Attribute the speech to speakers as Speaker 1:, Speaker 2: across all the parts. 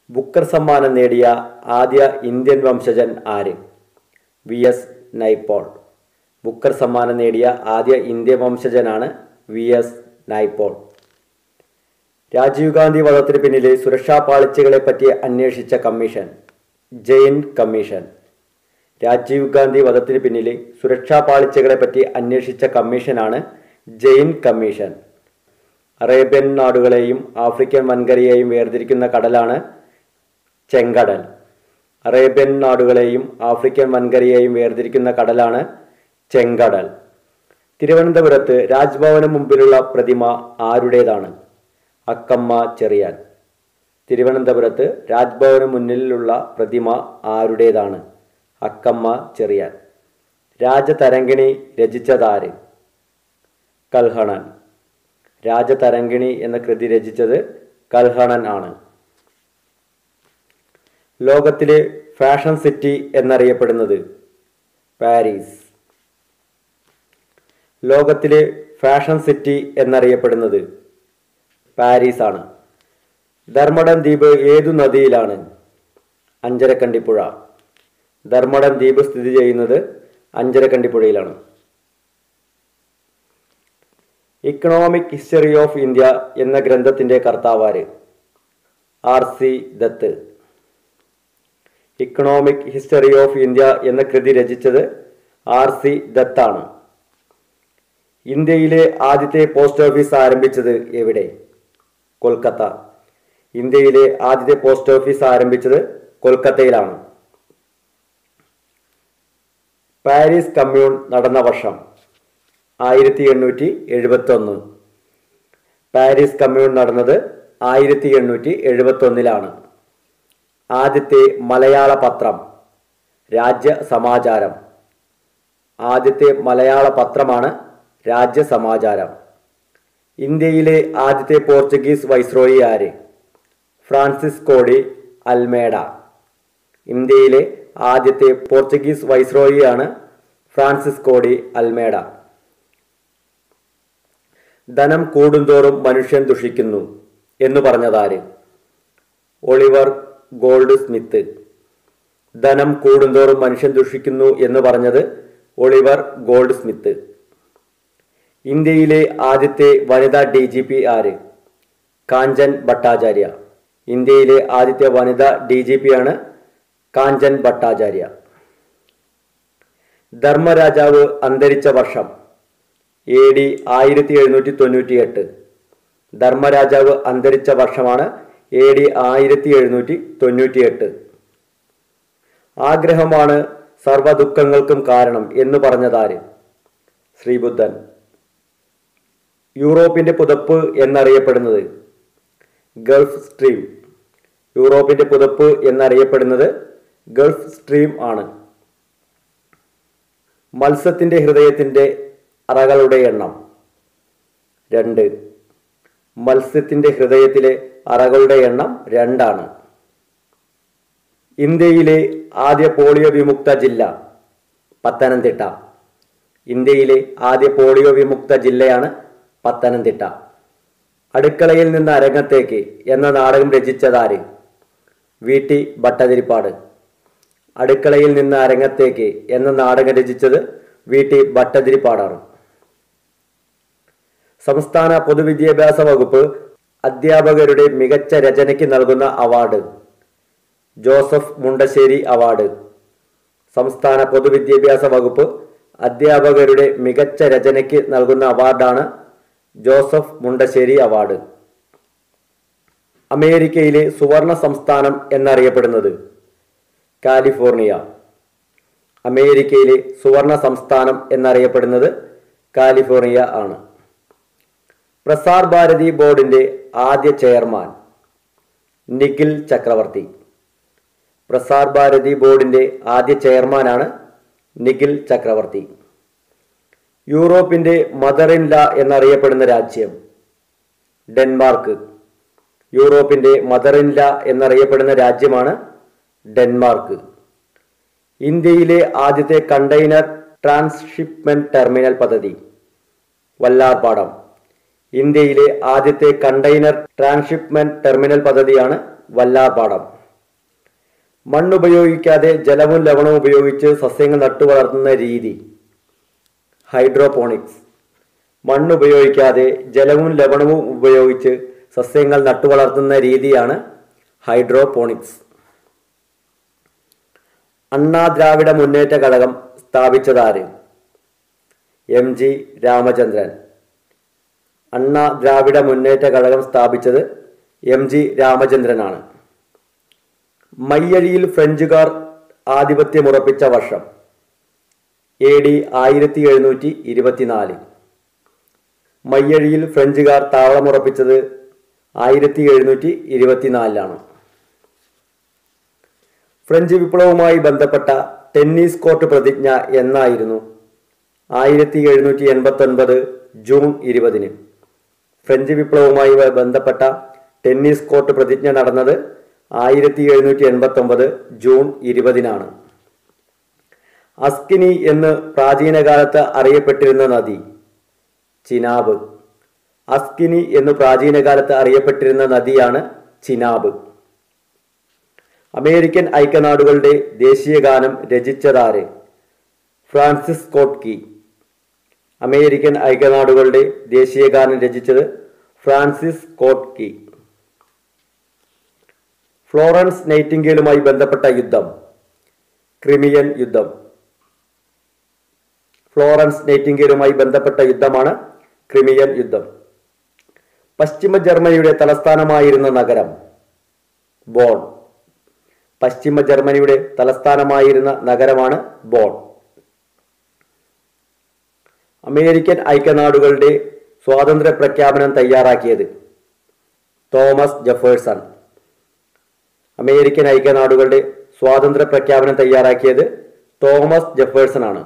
Speaker 1: Booker സമ്മാനം നേടിയ ആദ്യ ഇന്ത്യൻ വംശജൻ ആര് വി എസ് നൈപ്പോൾ ബുക്കർ സമ്മാനം നേടിയ ആദ്യ ഇന്ത്യൻ വംശജനാണ് V S Naipaul Rajiv Gandhi വധത്തിന് പിന്നിലെ സുരക്ഷാ പാളിച്ചകളെ പറ്റി അന്വേഷിച്ച കമ്മീഷൻ ജെയിൻ കമ്മീഷൻ രാജീവ് ഗാന്ധി വധത്തിന് പിന്നിലെ സുരക്ഷാ പാളിച്ചകളെ പറ്റി അന്വേഷിച്ച കമ്മീഷനാണ് ജെയിൻ കമ്മീഷൻ അറേബ്യൻ നാടുകളെയും ആഫ്രിക്കൻ വൻകരയെയും വേർതിരിക്കുന്ന കടലാണ് ചെങ്കടൽ അറേബ്യൻ നാടുകളെയും ആഫ്രിക്കൻ വൻകരയെയും വേർതിരിക്കുന്ന കടലാണ് ചെങ്കടൽ തിരുവനന്തപുരത്ത് രാജ്ഭവന് മുമ്പിലുള്ള പ്രതിമ ആരുടേതാണ് അക്കമ്മ ചെറിയാൻ തിരുവനന്തപുരത്ത് രാജ്ഭവന് മുന്നിലുള്ള പ്രതിമ ആരുടേതാണ് അക്കമ്മ ചെറിയാൻ രാജതരംഗിണി രചിച്ചതാര് കൽഹണൻ രാജതരംഗിണി എന്ന കൃതി രചിച്ചത് കൽഹണൻ ആണ് ലോകത്തിലെ ഫാഷൻ സിറ്റി എന്നറിയപ്പെടുന്നത് പാരീസ് ലോകത്തിലെ ഫാഷൻ സിറ്റി എന്നറിയപ്പെടുന്നത് പാരീസ് ആണ് ധർമ്മടം ദ്വീപ് ഏതു നദിയിലാണ് അഞ്ചരക്കണ്ടിപ്പുഴ ധർമ്മടം ദ്വീപ് സ്ഥിതി ചെയ്യുന്നത് അഞ്ചരക്കണ്ടിപ്പുഴയിലാണ് ഇക്കണോമിക് ഹിസ്റ്ററി ഓഫ് ഇന്ത്യ എന്ന ഗ്രന്ഥത്തിന്റെ കർത്താവാര് R C Dutt economic history of India എന്ന കൃതി രചിച്ചത് ആർ സി ദത്താണ് ഇന്ത്യയിലെ ആദ്യത്തെ പോസ്റ്റ് ഓഫീസ് ആരംഭിച്ചത് എവിടെ കൊൽക്കത്ത ഇന്ത്യയിലെ ആദ്യത്തെ പോസ്റ്റ് ഓഫീസ് ആരംഭിച്ചത് കൊൽക്കത്തയിലാണ് പാരീസ് കമ്മ്യൂൺ നടന്ന വർഷം ആയിരത്തി എണ്ണൂറ്റി എഴുപത്തി ഒന്ന് പാരീസ് കമ്മ്യൂൺ നടന്നത് ആയിരത്തി എണ്ണൂറ്റി എഴുപത്തി ഒന്നിലാണ് ആദ്യത്തെ മലയാള പത്രം രാജ്യ സമാചാരം ആദ്യത്തെ മലയാള പത്രമാണ് രാജ്യ സമാചാരം ഇന്ത്യയിലെ ആദ്യത്തെ പോർച്ചുഗീസ് വൈസ്രോയി ആര് ഫ്രാൻസിസ് കോഡി അൽമേഡ ഇന്ത്യയിലെ ആദ്യത്തെ പോർച്ചുഗീസ് വൈസ്രോയിയാണ് ഫ്രാൻസിസ് കോഡി അൽമേഡ ധനം കൂടുന്തോറും മനുഷ്യൻ ദുഷിക്കുന്നു എന്ന് പറഞ്ഞതാര് ഒളിവർ ഗോൾഡ് സ്മിത്ത് ധനം കൂടുന്തോറും മനുഷ്യൻ ദുഷിക്കുന്നു എന്ന് പറഞ്ഞത് ഒളിവർ ഗോൾഡ് സ്മിത്ത് ഇന്ത്യയിലെ ആദ്യത്തെ വനിതാ D G P R Kanchan Bhattacharya ഇന്ത്യയിലെ ആദ്യത്തെ വനിതാ ഡി ജി പി ആണ് കാഞ്ചൻ ഭട്ടാചാര്യ ധർമ്മരാജാവ് അന്തരിച്ച വർഷം എ ഡി ആയിരത്തി എഴുന്നൂറ്റി തൊണ്ണൂറ്റി എട്ട് ധർമ്മരാജാവ് അന്തരിച്ച വർഷമാണ് എ ഡി ആയിരത്തി എഴുന്നൂറ്റി തൊണ്ണൂറ്റി എട്ട് ആഗ്രഹമാണ് സർവദുഃഖങ്ങൾക്കും കാരണം എന്ന് പറഞ്ഞതാര് ശ്രീബുദ്ധൻ യൂറോപ്പിന്റെ പുതപ്പ് എന്നറിയപ്പെടുന്നത് ഗൾഫ് സ്ട്രീം യൂറോപ്പിന്റെ പുതപ്പ് എന്നറിയപ്പെടുന്നത് ഗൾഫ് സ്ട്രീം ആണ് മത്സ്യത്തിന്റെ ഹൃദയത്തിന്റെ അറകളുടെ എണ്ണം രണ്ട് മത്സ്യത്തിന്റെ ഹൃദയത്തിലെ അറകളുടെ എണ്ണം രണ്ടാണ് ഇന്ത്യയിലെ ആദ്യ പോളിയോ വിമുക്ത ജില്ല പത്തനംതിട്ട ഇന്ത്യയിലെ ആദ്യ പോളിയോ വിമുക്ത ജില്ലയാണ് പത്തനംതിട്ട അടുക്കളയിൽ നിന്ന് അരങ്ങത്തേക്ക് എന്ന നാടകം രചിച്ചതാര് വി ടി ഭട്ടതിരിപ്പാട് അടുക്കളയിൽ നിന്ന് അരങ്ങത്തേക്ക് എന്ന നാടകം രചിച്ചത് വി ടി ഭട്ടതിരിപ്പാടാണ് സംസ്ഥാന പൊതുവിദ്യാഭ്യാസ വകുപ്പ് അധ്യാപകരുടെ മികച്ച രചനയ്ക്ക് നൽകുന്ന അവാർഡ് ജോസഫ് മുണ്ടശ്ശേരി അവാർഡ് സംസ്ഥാന പൊതുവിദ്യാഭ്യാസ വകുപ്പ് അധ്യാപകരുടെ മികച്ച രചനയ്ക്ക് നൽകുന്ന അവാർഡാണ് ജോസഫ് മുണ്ടശ്ശേരി അവാർഡ് അമേരിക്കയിലെ സുവർണ സംസ്ഥാനം എന്നറിയപ്പെടുന്നത് കാലിഫോർണിയ അമേരിക്കയിലെ സുവർണ സംസ്ഥാനം എന്നറിയപ്പെടുന്നത് കാലിഫോർണിയ ആണ് പ്രസാർ ഭാരതി ബോർഡിന്റെ ആദ്യ ചെയർമാൻ നിഖിൽ ചക്രവർത്തി പ്രസാർ ഭാരതി ബോർഡിന്റെ ആദ്യ ചെയർമാനാണ് നിഖിൽ ചക്രവർത്തി യൂറോപ്പിന്റെ മദർ ഇൻ ലാ എന്നറിയപ്പെടുന്ന രാജ്യം ഡെൻമാർക്ക് യൂറോപ്പിന്റെ മദർ ഇൻ ലാ എന്നറിയപ്പെടുന്ന രാജ്യമാണ് ഡെൻമാർക്ക് ഇന്ത്യയിലെ ആദ്യത്തെ കണ്ടെയ്നർ ട്രാൻസ്ഷിപ്മെന്റ് ടെർമിനൽ പദ്ധതി വല്ലാർപാടം ഇന്ത്യയിലെ ആദ്യത്തെ കണ്ടെയ്നർ ട്രാൻസ്ഷിപ്മെന്റ് ടെർമിനൽ പദ്ധതിയാണ് വല്ലാർപാടം മണ്ണുപയോഗിക്കാതെ ജലവും ലവണവും ഉപയോഗിച്ച് സസ്യങ്ങൾ നട്ടുവളർത്തുന്ന രീതി ഹൈഡ്രോപോണിക്സ് മണ്ണുപയോഗിക്കാതെ ജലവും ലവണവും ഉപയോഗിച്ച് സസ്യങ്ങൾ നട്ടുവളർത്തുന്ന രീതിയാണ് ഹൈഡ്രോപോണിക്സ് അണ്ണാ ദ്രാവിഡ മുന്നേറ്റ ഘടകം സ്ഥാപിച്ചതാര് എം ജി രാമചന്ദ്രൻ അണ്ണാ ദ്രാവിഡ മുന്നേറ്റ ഘടകം സ്ഥാപിച്ചത് എം ജി രാമചന്ദ്രനാണ് മയ്യഴിയിൽ ഫ്രഞ്ചുകാർ ആധിപത്യമുറപ്പിച്ച വർഷം എ ഡി ആയിരത്തി എഴുന്നൂറ്റി ഇരുപത്തിനാല് മയ്യഴിയിൽ ഫ്രഞ്ചുകാർ താവളമുറപ്പിച്ചത് ആയിരത്തി എഴുന്നൂറ്റി ഇരുപത്തിനാലിലാണ് ഫ്രഞ്ച് വിപ്ലവവുമായി ബന്ധപ്പെട്ട ടെന്നീസ് കോർട്ട് പ്രതിജ്ഞ എന്നായിരുന്നു ആയിരത്തി എഴുന്നൂറ്റി എൺപത്തി ഒൻപത് ജൂൺ ഇരുപതിന് ഫ്രഞ്ച് വിപ്ലവവുമായി ബന്ധപ്പെട്ട ടെന്നീസ് കോർട്ട് പ്രതിജ്ഞ നടന്നത് ആയിരത്തി എഴുന്നൂറ്റി എൺപത്തി ഒമ്പത് ജൂൺ ഇരുപതിനാണ് അസ്കിനി എന്ന് പ്രാചീന കാലത്ത് അറിയപ്പെട്ടിരുന്ന നദി ചിനാബ് അസ്കിനി എന്ന് പ്രാചീന കാലത്ത് അറിയപ്പെട്ടിരുന്ന നദിയാണ് ചിനാബ് അമേരിക്കൻ ഐക്യനാടുകളുടെ ദേശീയ ഗാനം രചിച്ചതാര് ഫ്രാൻസിസ് സ്കോട്ട് കീ അമേരിക്കൻ ഐക്യനാടുകളുടെ ദേശീയ ഗാനം രചിച്ചത് ഫ്രാൻസിസ് സ്കോട്ട് കീ ഫ്ലോറൻസ് നൈറ്റിംഗേലുമായി ബന്ധപ്പെട്ട യുദ്ധം ക്രിമിയൻ യുദ്ധം ഫ്ലോറൻസ് നൈറ്റിംഗേലുമായി ബന്ധപ്പെട്ട യുദ്ധമാണ് ക്രിമിയൻ യുദ്ധം പശ്ചിമ ജർമ്മനിയുടെ തലസ്ഥാനമായിരുന്ന നഗരം ബോൺ പശ്ചിമ ജർമ്മനിയുടെ തലസ്ഥാനമായിരുന്ന നഗരമാണ് ബോൺ അമേരിക്കൻ ഐക്യനാടുകളുടെ സ്വാതന്ത്ര്യ പ്രഖ്യാപനം തയ്യാറാക്കിയത് തോമസ് ജെഫേഴ്സൺ അമേരിക്കൻ ഐക്യനാടുകളുടെ സ്വാതന്ത്ര്യ പ്രഖ്യാപനം തയ്യാറാക്കിയത് തോമസ് ജെഫേഴ്സൺ ആണ്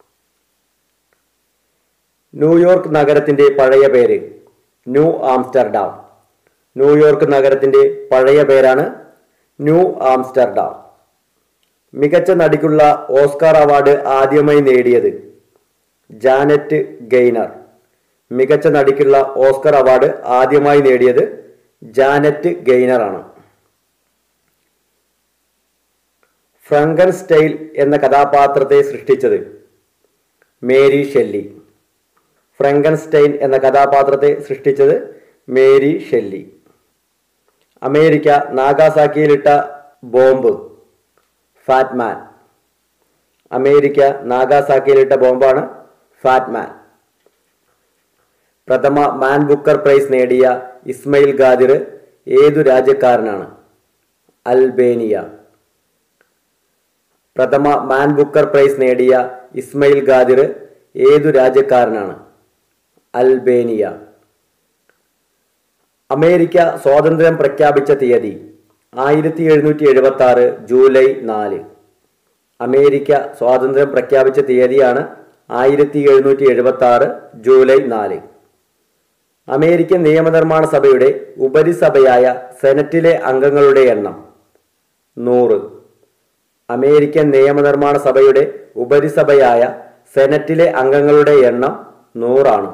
Speaker 1: ന്യൂയോർക്ക് നഗരത്തിന്റെ പഴയ പേര് ന്യൂ ആംസ്റ്റർഡാം ന്യൂയോർക്ക് നഗരത്തിന്റെ പഴയ പേരാണ് ന്യൂ ആംസ്റ്റർഡാം മികച്ച നടിക്കുള്ള ഓസ്കാർ അവാർഡ് ആദ്യമായി നേടിയത് ജാനറ്റ് ഗെയ്നർ മികച്ച നടിക്കുള്ള ഓസ്കർ അവാർഡ് ആദ്യമായി നേടിയത് ജാനറ്റ് ഗെയ്നർ ആണ് ഫ്രങ്കൻ സ്റ്റൈൽ എന്ന കഥാപാത്രത്തെ സൃഷ്ടിച്ചത് മേരി ഷെല്ലി ഫ്രങ്കൻസ്റ്റൈൻ എന്ന കഥാപാത്രത്തെ സൃഷ്ടിച്ചത് മേരി ഷെല്ലി അമേരിക്ക നാഗാസാക്കിയിലിട്ട ബോംബ് ഫാറ്റ്മാൻ അമേരിക്ക നാഗാസാക്കിയിലിട്ട ബോംബാണ് ഫാറ്റ്മാൻ പ്രഥമ മാൻ ബുക്കർ പ്രൈസ് നേടിയ ഇസ്മയിൽ ഖാദിർ ഏതു രാജ്യക്കാരനാണ് അൽബേനിയ പ്രഥമ മാൻ ബുക്കർ പ്രൈസ് നേടിയ ഇസ്മയിൽ ഖാദിർ ഏതു രാജ്യക്കാരനാണ് അൽബേനിയ അമേരിക്ക സ്വാതന്ത്ര്യം പ്രഖ്യാപിച്ച തീയതി ആയിരത്തി എഴുന്നൂറ്റി എഴുപത്തി ആറ് ജൂലൈ നാല് അമേരിക്ക സ്വാതന്ത്ര്യം പ്രഖ്യാപിച്ച തീയതിയാണ് ആയിരത്തി എഴുന്നൂറ്റി എഴുപത്തി ആറ് ജൂലൈ നാല് അമേരിക്കൻ നിയമനിർമ്മാണ സഭയുടെ ഉപരിസഭയായ സെനറ്റിലെ അംഗങ്ങളുടെ എണ്ണം നൂറ് അമേരിക്കൻ നിയമനിർമ്മാണ സഭയുടെ ഉപരിസഭയായ സെനറ്റിലെ അംഗങ്ങളുടെ എണ്ണം നൂറാണ്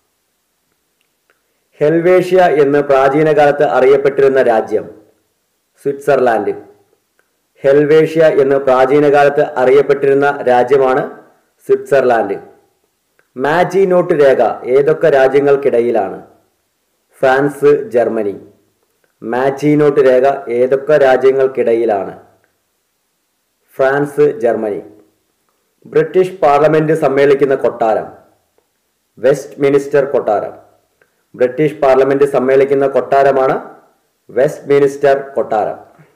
Speaker 1: ഹെൽവേഷ്യ എന്ന് പ്രാചീന കാലത്ത് അറിയപ്പെട്ടിരുന്ന രാജ്യം സ്വിറ്റ്സർലാൻഡ് ഹെൽവേഷ്യ എന്ന് പ്രാചീന കാലത്ത് അറിയപ്പെട്ടിരുന്ന രാജ്യമാണ് സ്വിറ്റ്സർലാൻഡ് മാജി നോട്ട് രേഖ ഏതൊക്കെ രാജ്യങ്ങൾക്കിടയിലാണ് ഫ്രാൻസ് ജർമ്മനി മാജി നോട്ട് രേഖ ഏതൊക്കെ രാജ്യങ്ങൾക്കിടയിലാണ് ഫ്രാൻസ് ജർമ്മനി ബ്രിട്ടീഷ് പാർലമെന്റ് സമ്മേളിക്കുന്ന കൊട്ടാരം വെസ്റ്റ് മിനിസ്റ്റർ കൊട്ടാരം ബ്രിട്ടീഷ് പാർലമെന്റ് സമ്മേളിക്കുന്ന കൊട്ടാരമാണ് വെസ്റ്റ് മിനിസ്റ്റർ കൊട്ടാരം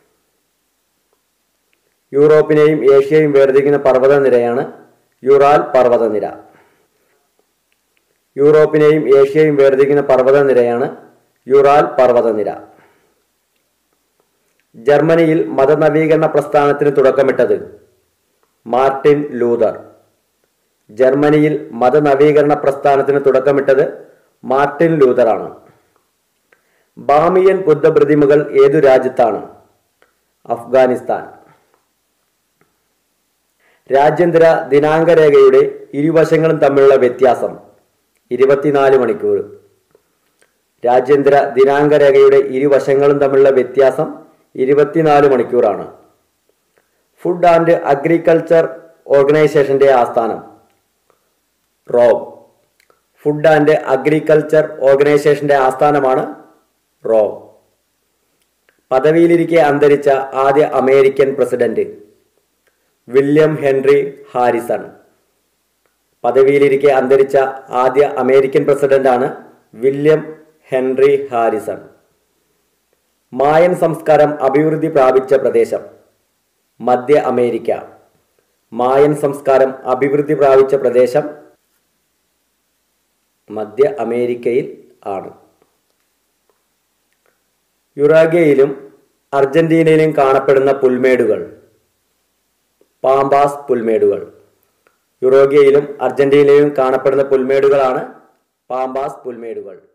Speaker 1: യൂറോപ്പിനെയും ഏഷ്യയെയും വേർതിരിക്കുന്ന പർവ്വതനിരയാണ് യുറാൽ പർവ്വതനിര യൂറോപ്പിനെയും ഏഷ്യയെയും വേർതിരിക്കുന്ന പർവ്വതനിരയാണ് യുറാൽ പർവ്വതനിര ജർമ്മനിയിൽ മതനവീകരണ പ്രസ്ഥാനത്തിന് തുടക്കമിട്ടത് മാർട്ടിൻ ലൂതർ ജർമ്മനിയിൽ മതനവീകരണ പ്രസ്ഥാനത്തിന് തുടക്കമിട്ടത് മാർട്ടിൻ ലൂതറാണ് ബാമിയൻ ബുദ്ധപ്രതിമകൾ ഏതു രാജ്യത്താണ് അഫ്ഗാനിസ്ഥാൻ രാജ്യാന്തര ദിനാങ്ക രേഖയുടെ ഇരുവശങ്ങളും തമ്മിലുള്ള വ്യത്യാസം ഇരുപത്തിനാല് മണിക്കൂർ രാജ്യാന്തര ദിനാങ്ക രേഖയുടെ ഇരുവശങ്ങളും തമ്മിലുള്ള വ്യത്യാസം ഇരുപത്തിനാല് മണിക്കൂറാണ് ഫുഡ് ആൻഡ് അഗ്രികൾച്ചർ ഓർഗനൈസേഷന്റെ ആസ്ഥാനം റോം ഫുഡ് ആൻഡ് അഗ്രികൾച്ചർ ഓർഗനൈസേഷന്റെ ആസ്ഥാനമാണ് റോം പദവിയിലിരിക്കെ അന്തരിച്ച ആദ്യ American president William Henry Harrison പദവിയിലിരിക്കെ അന്തരിച്ച ആദ്യ അമേരിക്കൻ പ്രസിഡന്റാണ് വില്യം ഹെൻറി ഹാരിസൺ മായൻ സംസ്കാരം അഭിവൃദ്ധി പ്രാപിച്ച പ്രദേശം മധ്യ അമേരിക്ക മായൻ സംസ്കാരം അഭിവൃദ്ധി പ്രാപിച്ച പ്രദേശം മധ്യ അമേരിക്കയിൽ ആണ് യുറാഗയിലും അർജന്റീനയിലും കാണപ്പെടുന്ന പുൽമേടുകൾ പാമ്പാസ് പുൽമേടുകൾ യുറോഗയിലും അർജന്റീനയിലും കാണപ്പെടുന്ന പുൽമേടുകളാണ് പാമ്പാസ് പുൽമേടുകൾ